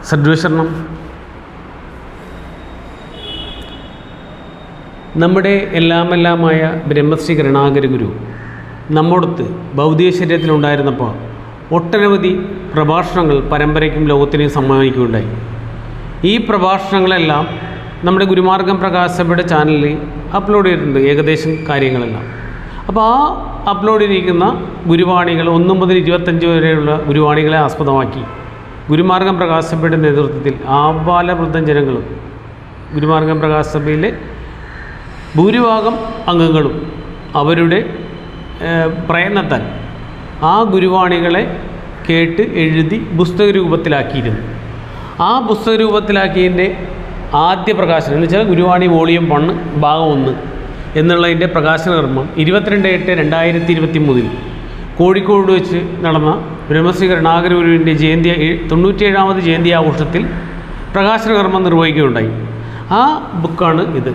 സദ്വശരണം നമ്മുടെ എല്ലാമെല്ലാമായ ബ്രഹ്മശ്രീ കരുണാകര ഗുരു നമ്മോടൊത്ത് ഭൗതിക ശരീരത്തിലുണ്ടായിരുന്നപ്പോൾ ഒട്ടനവധി പ്രഭാഷണങ്ങൾ പരമ്പരയ്ക്കും ലോകത്തിനും സമ്മാനിക്കുകയുണ്ടായി ഈ പ്രഭാഷണങ്ങളെല്ലാം നമ്മുടെ ഗുരുമാർഗം പ്രകാശയുടെ ചാനലിൽ അപ്ലോഡ് ചെയ്തിട്ടുണ്ട് ഏകദേശം കാര്യങ്ങളെല്ലാം അപ്പോൾ ആ അപ്ലോഡ് ചെയ്തിരിക്കുന്ന ഗുരുവാണികൾ ഒന്ന് മുതൽ ഇരുപത്തഞ്ച് വരെയുള്ള ഗുരുവാണികളെ ആസ്പദമാക്കി ഗുരുമാർഗം പ്രകാശസഭയുടെ നേതൃത്വത്തിൽ ആബാലവൃദ്ധം ജനങ്ങളും ഗുരുമാർഗം പ്രകാശസഭയിലെ ഭൂരിഭാഗം അംഗങ്ങളും അവരുടെ ഏഹ്, പ്രയത്നത്താൽ ആ ഗുരുവാണികളെ കേട്ട് എഴുതി പുസ്തക രൂപത്തിലാക്കിയിരുന്നു ആ പുസ്തക രൂപത്തിലാക്കിയതിൻ്റെ ആദ്യ പ്രകാശനം എന്ന് വെച്ചാൽ ഗുരുവാണി വോളിയം വണ്ണ് ഭാഗം ഒന്ന് എന്നുള്ളതിൻ്റെ പ്രകാശന കർമ്മം ഇരുപത്തിരണ്ട് എട്ട് രണ്ടായിരത്തി ഇരുപത്തി മൂന്നിൽ കോഴിക്കോട് വെച്ച് നടന്ന ബ്രഹ്മശ്രീ കരുണാകര ഗുരുവിൻ്റെ ജയന്തി ഏ- തൊണ്ണൂറ്റിയേഴാമത് ജയന്തി ആഘോഷത്തിൽ പ്രകാശന കർമ്മം നിർവഹിക്കുകയുണ്ടായി ആ ബുക്കാണ് ഇത്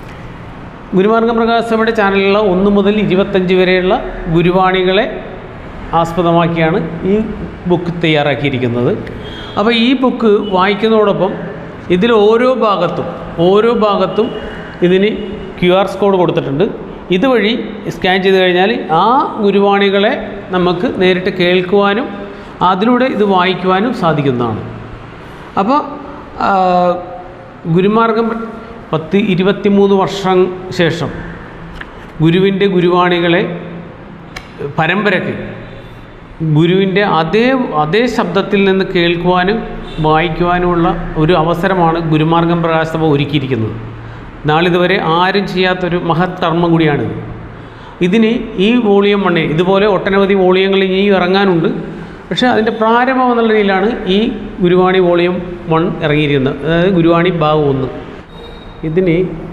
ഗുരുമാർഗം പ്രകാശയുടെ ചാനലിലുള്ള ഒന്ന് മുതൽ ഇരുപത്തഞ്ച് വരെയുള്ള ഗുരുവാണികളെ ആസ്പദമാക്കിയാണ് ഈ ബുക്ക് തയ്യാറാക്കിയിരിക്കുന്നത് അപ്പോൾ ഈ ബുക്ക് വായിക്കുന്നതോടൊപ്പം ഇതിൽ ഓരോ ഭാഗത്തും ഓരോ ഭാഗത്തും ഇതിന് ക്യു ആർ കോഡ് കൊടുത്തിട്ടുണ്ട് ഇതുവഴി സ്കാൻ ചെയ്ത് കഴിഞ്ഞാൽ ആ ഗുരുവാണികളെ നമുക്ക് നേരിട്ട് കേൾക്കുവാനും അതിലൂടെ ഇത് വായിക്കുവാനും സാധിക്കുന്നതാണ് അപ്പോൾ ആ, ഗുരുമാർഗം പത്ത് ഇരുപത്തിമൂന്ന് വർഷം ശേഷം ഗുരുവിൻ്റെ ഗുരുവാണികളെ പരമ്പരയ്ക്ക് ഗുരുവിൻ്റെ അതേ അതേ ശബ്ദത്തിൽ നിന്ന് കേൾക്കുവാനും വായിക്കുവാനുമുള്ള ഒരു അവസരമാണ് ഗുരുമാർഗം പ്രകാശസഭ ഒരുക്കിയിരിക്കുന്നത് നാളിതുവരെ ആരും ചെയ്യാത്തൊരു മഹത് കർമ്മം കൂടിയാണിത് ഇതിന് ഈ വോളിയം വണ്ണേ ഇതുപോലെ ഒട്ടനവധി വോളിയങ്ങൾ ഇനി ഇറങ്ങാനുണ്ട് പക്ഷേ അതിൻ്റെ പ്രാരംഭം എന്നുള്ള രീതിയിലാണ് ഈ ഗുരുവാണി വോളിയം വൺ ഇറങ്ങിയിരിക്കുന്നത് അതായത് ഗുരുവാണി ഭാഗം ഒന്ന് ഇതിന്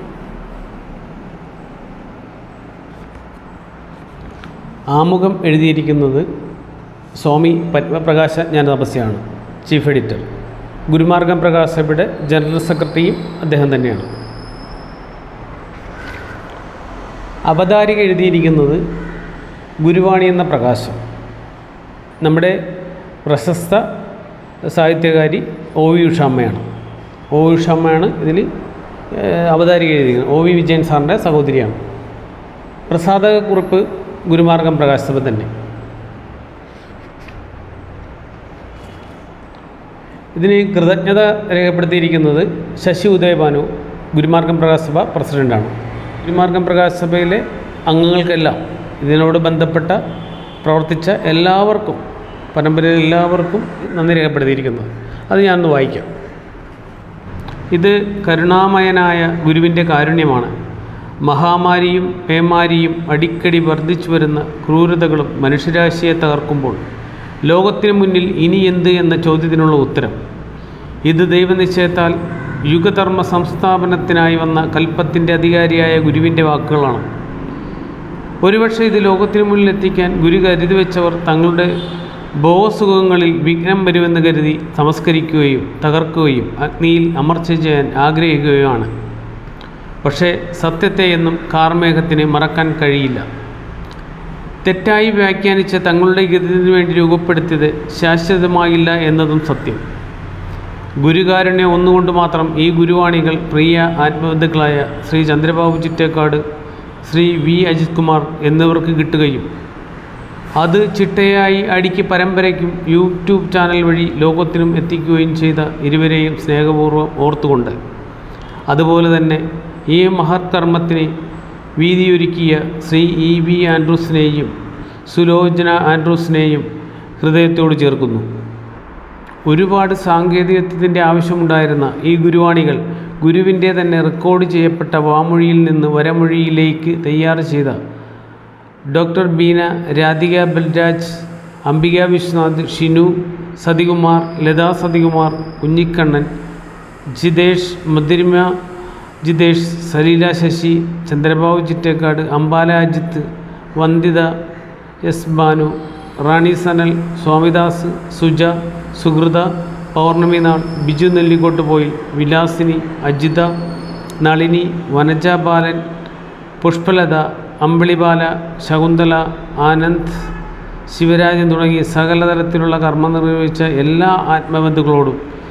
ആമുഖം എഴുതിയിരിക്കുന്നത് സ്വാമി പത്മപ്രകാശ ജ്ഞാനതപസ്യാണ് ചീഫ് എഡിറ്റർ ഗുരുമാർഗം പ്രകാശയുടെ ജനറൽ സെക്രട്ടറിയും അദ്ദേഹം തന്നെയാണ് അവതാരിക എഴുതിയിരിക്കുന്നത് ഗുരുവാണി എന്ന പ്രകാശം നമ്മുടെ പ്രശസ്ത സാഹിത്യകാരി ഒ വി ഉഷാമ്മയാണ് ഒ വി ഉഷാമ്മയാണ് ഇതിൽ ഏഹ്, അവതാരിക എഴുതിയിരിക്കുന്നത് ഒ വി വിജയൻ സാറിൻ്റെ സഹോദരിയാണ് പ്രസാദകുറിപ്പ് ഗുരുമാർഗം പ്രകാശസഭ തന്നെ ഇതിന് കൃതജ്ഞത രേഖപ്പെടുത്തിയിരിക്കുന്നത് ശശി ഉദയഭാനു ഗുരുമാർഗം പ്രകാശസഭ പ്രസിഡൻ്റാണ് ഗുരുമാർഗം പ്രകാശസഭയിലെ അംഗങ്ങൾക്കെല്ലാം ഇതിനോട് ബന്ധപ്പെട്ട പ്രവർത്തിച്ച എല്ലാവർക്കും പരമ്പരയിൽ എല്ലാവർക്കും നന്ദി രേഖപ്പെടുത്തിയിരിക്കുന്നത് അത് ഞാനൊന്ന് വായിക്കാം ഇത് കരുണാമയനായ ഗുരുവിൻ്റെ കാരുണ്യമാണ് മഹാമാരിയും പേമാരിയും അടിക്കടി വർദ്ധിച്ചു വരുന്ന ക്രൂരതകളും മനുഷ്യരാശിയെ തകർക്കുമ്പോൾ ലോകത്തിനു മുന്നിൽ ഇനി എന്ത് എന്ന ചോദ്യത്തിനുള്ള ഉത്തരം ഇത് ദൈവനിശ്ചയത്താൽ യുഗധർമ്മ സംസ്ഥാപനത്തിനായി വന്ന കൽപ്പത്തിൻ്റെ അധികാരിയായ ഗുരുവിൻ്റെ വാക്കുകളാണ് ഒരുപക്ഷെ ഇത് ലോകത്തിനു മുന്നിൽ എത്തിക്കാൻ ഗുരു കരുതി വെച്ചവർ തങ്ങളുടെ ഭോഗസുഖങ്ങളിൽ വിഘ്നം വരുമെന്ന് കരുതി തമസ്കരിക്കുകയും തകർക്കുകയും അഗ്നിയിൽ അമർച്ച ചെയ്യാൻ ആഗ്രഹിക്കുകയുമാണ് പക്ഷേ സത്യത്തെ എന്നും കാർമേഘത്തിന് മറക്കാൻ കഴിയില്ല തെറ്റായി വ്യാഖ്യാനിച്ച് തങ്ങളുടെ ഗതിന് വേണ്ടി രൂപപ്പെടുത്തിയത് ശാശ്വതമായില്ല എന്നതും സത്യം ഗുരുകാരുണ്യം ഒന്നുകൊണ്ട് മാത്രം ഈ ഗുരുവാണികൾ പ്രിയ ആത്മബന്ധുക്കളായ ശ്രീ ചന്ദ്രബാബു ചിറ്റേക്കാട് ശ്രീ വി അജിത് കുമാർ എന്നിവർക്ക് കിട്ടുകയും അത് ചിട്ടയായി അടിക്ക് പരമ്പരയ്ക്കും യൂട്യൂബ് ചാനൽ വഴി ലോകത്തിനും എത്തിക്കുകയും ചെയ്ത ഇരുവരെയും സ്നേഹപൂർവ്വം ഓർത്തുകൊണ്ട് അതുപോലെ തന്നെ ഈ മഹത് കർമ്മത്തിന് വീതിയൊരുക്കിയ ശ്രീ ഇ വി ആൻഡ്രൂസിനെയും സുലോചന ആൻഡ്രൂസിനെയും ഹൃദയത്തോട് ചേർക്കുന്നു ഒരുപാട് സാങ്കേതികത്വത്തിൻ്റെ ആവശ്യമുണ്ടായിരുന്ന ഈ ഗുരുവാണികൾ ഗുരുവിൻ്റെ തന്നെ റെക്കോർഡ് ചെയ്യപ്പെട്ട വാമൊഴിയിൽ നിന്ന് വരമൊഴിയിലേക്ക് തയ്യാർ ചെയ്ത ഡോക്ടർ ബീന രാധിക ബൽരാജ് അംബിക വിശ്വനാഥ് ഷിനു സതികുമാർ ലതാ സതികുമാർ കുഞ്ഞിക്കണ്ണൻ ജിതേഷ് മധുരിമ ജിതേഷ് സലീല ശശി ചന്ദ്രബാബു ചിറ്റേക്കാട് അംബാല അജിത്ത് വന്ദിത എസ് ബാനു റാണി സനൽ സ്വാമിദാസ് സുജ സുഹൃത പൗർണമി നാൾ ബിജു നെല്ലിക്കോട്ട് പോയി വിലാസിനി അജിത നളിനി വനജ ബാലൻ പുഷ്പലത അമ്പിളിബാല ശകുന്തള ആനന്ദ് ശിവരാജൻ തുടങ്ങി സകല തരത്തിലുള്ള കർമ്മം നിർവഹിച്ച എല്ലാ ആത്മബന്ധുക്കളോടും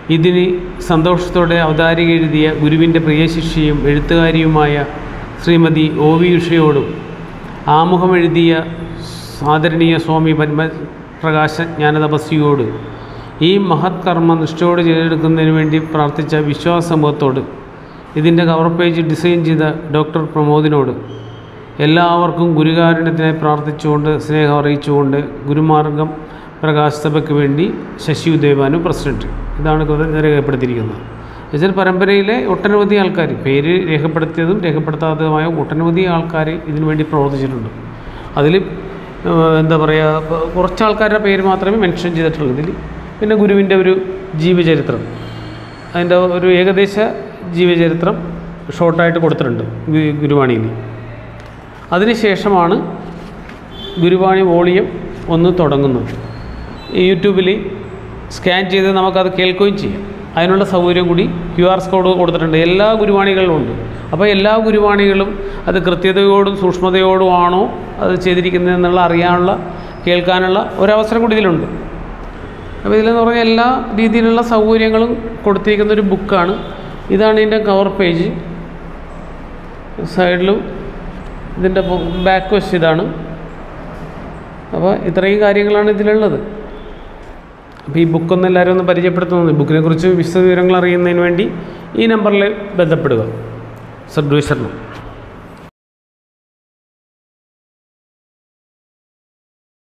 ഇതിന് സന്തോഷത്തോടെ അവതാരിക എഴുതിയ ഗുരുവിൻ്റെ പ്രിയ ശിഷ്യയും എഴുത്തുകാരിയുമായ ശ്രീമതി ഒ വി ഉഷയോടും ആമുഖം എഴുതിയ ആദരണീയ സ്വാമി പത്മപ്രകാശ ജ്ഞാനതപസ്വിയോട് ഈ മഹത് കർമ്മം നിഷ്ഠയോട് ചെയ്തെടുക്കുന്നതിന് വേണ്ടി പ്രാർത്ഥിച്ച വിശ്വാസ സമൂഹത്തോട് ഇതിൻ്റെ കവർ പേജ് ഡിസൈൻ ചെയ്ത ഡോക്ടർ പ്രമോദിനോട് എല്ലാവർക്കും ഗുരുകാരുണ്യത്തിനായി പ്രാർത്ഥിച്ചുകൊണ്ട് സ്നേഹം അറിയിച്ചുകൊണ്ട് ഗുരുമാർഗം പ്രകാശ് സഭയ്ക്ക് വേണ്ടി ശശി ഉദയഭാനു പ്രസിഡന്റ് ഇതാണ് കൃതജ്ഞത രേഖപ്പെടുത്തിയിരിക്കുന്നത് എന്നുവെച്ചാൽ പരമ്പരയിലെ ഒട്ടനവധി ആൾക്കാർ പേര് രേഖപ്പെടുത്തിയതും രേഖപ്പെടുത്താത്തതുമായ ഒട്ടനവധി ആൾക്കാർ ഇതിനു വേണ്ടി പ്രവർത്തിച്ചിട്ടുണ്ട് അതിൽ എന്താ പറയുക ഇപ്പൊ കുറച്ച് ആൾക്കാരുടെ പേര് മാത്രമേ മെൻഷൻ ചെയ്തിട്ടുള്ളൂ ഇതിൽ പിന്നെ ഗുരുവിൻ്റെ ഒരു ജീവചരിത്രം അതിൻ്റെ ഒരു ഏകദേശ ജീവചരിത്രം ഷോർട്ടായിട്ട് കൊടുത്തിട്ടുണ്ട് ഗു- ഗുരുവാണിയിൽ അതിനുശേഷമാണ് ഗുരുവാണി വോളിയം ഒന്ന് തുടങ്ങുന്നത് ഈ യൂട്യൂബിൽ സ്കാൻ ചെയ്ത് നമുക്കത് കേൾക്കുകയും ചെയ്യാം അതിനുള്ള സൗകര്യം കൂടി ക്യു ആർ കോഡ് കൊടുത്തിട്ടുണ്ട് എല്ലാ ഗുരുവാണികളിലും ഉണ്ട് അപ്പോൾ എല്ലാ ഗുരുവാണികളും അത് കൃത്യതയോടും സൂക്ഷ്മതയോടും ആണോ അത് ചെയ്തിരിക്കുന്നത് എന്നുള്ള അറിയാനുള്ള കേൾക്കാനുള്ള ഒരവസരം കൂടി ഇതിലുണ്ട് അപ്പോൾ ഇതിലെന്ന് പറഞ്ഞാൽ എല്ലാ രീതിയിലുള്ള സൗകര്യങ്ങളും കൊടുത്തിരിക്കുന്ന ഒരു ബുക്കാണ് ഇതാണ് ഇതിൻ്റെ കവർ പേജ് സൈഡിലും ഇതിൻ്റെ ബാക്ക് വശം ഇതാണ് അപ്പോൾ ഇത്രയും കാര്യങ്ങളാണ് ഇതിലുള്ളത് അപ്പോൾ ഈ ബുക്കൊന്ന് എല്ലാവരും ഒന്ന് പരിചയപ്പെടുത്തുന്നത് ബുക്കിനെ കുറിച്ച് വിശദ വിവരങ്ങൾ അറിയുന്നതിന് വേണ്ടി ഈ നമ്പറിൽ ബന്ധപ്പെടുക സബ്ഡിവിഷറിന്